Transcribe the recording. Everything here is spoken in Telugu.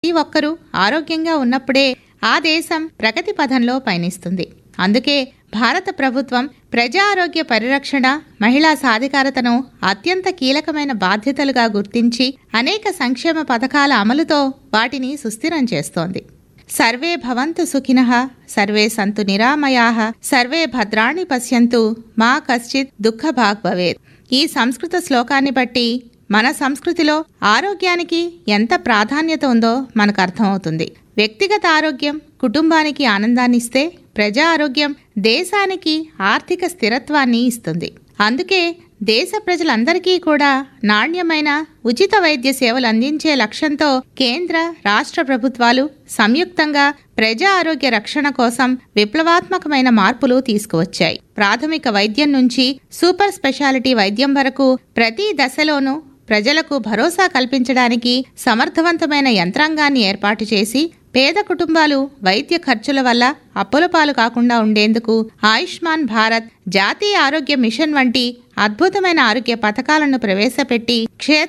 ప్రతి ఒక్కరూ ఆరోగ్యంగా ఉన్నప్పుడే ఆ దేశం ప్రగతి పథంలో పయనిస్తుంది అందుకే భారత ప్రభుత్వం ప్రజా ఆరోగ్య పరిరక్షణ మహిళా సాధికారతను అత్యంత కీలకమైన బాధ్యతలుగా గుర్తించి అనేక సంక్షేమ పథకాల అమలుతో వాటిని సుస్థిరం చేస్తోంది సర్వే భవంతు సుఖినః సర్వే సంతు నిరామయాః సర్వే భద్రాణి పశ్యంతు మా కశ్చిత్ దుఃఖభాగ్ భవేత్ ఈ సంస్కృత శ్లోకాన్ని బట్టి మన సంస్కృతిలో ఆరోగ్యానికి ఎంత ప్రాధాన్యత ఉందో మనకు అర్థమవుతుంది వ్యక్తిగత ఆరోగ్యం కుటుంబానికి ఆనందాన్ని ఇస్తే ప్రజా ఆరోగ్యం దేశానికి ఆర్థిక స్థిరత్వాన్ని ఇస్తుంది అందుకే దేశ ప్రజలందరికీ కూడా నాణ్యమైన ఉచిత వైద్య సేవలు అందించే లక్ష్యంతో కేంద్ర రాష్ట్ర ప్రభుత్వాలు సంయుక్తంగా ప్రజా ఆరోగ్య రక్షణ కోసం విప్లవాత్మకమైన మార్పులు తీసుకువచ్చాయి ప్రాథమిక వైద్యం నుంచి సూపర్ స్పెషాలిటీ వైద్యం వరకు ప్రతి దశలోనూ ప్రజలకు భరోసా కల్పించడానికి సమర్థవంతమైన యంత్రాంగాన్ని ఏర్పాటు చేసి పేద కుటుంబాలు వైద్య ఖర్చుల వల్ల అప్పుల పాలు కాకుండా ఉండేందుకు ఆయుష్మాన్ భారత్ జాతీయ ఆరోగ్య మిషన్ వంటి అద్భుతమైన ఆరోగ్య పథకాలను ప్రవేశపెట్టి క్షేత్ర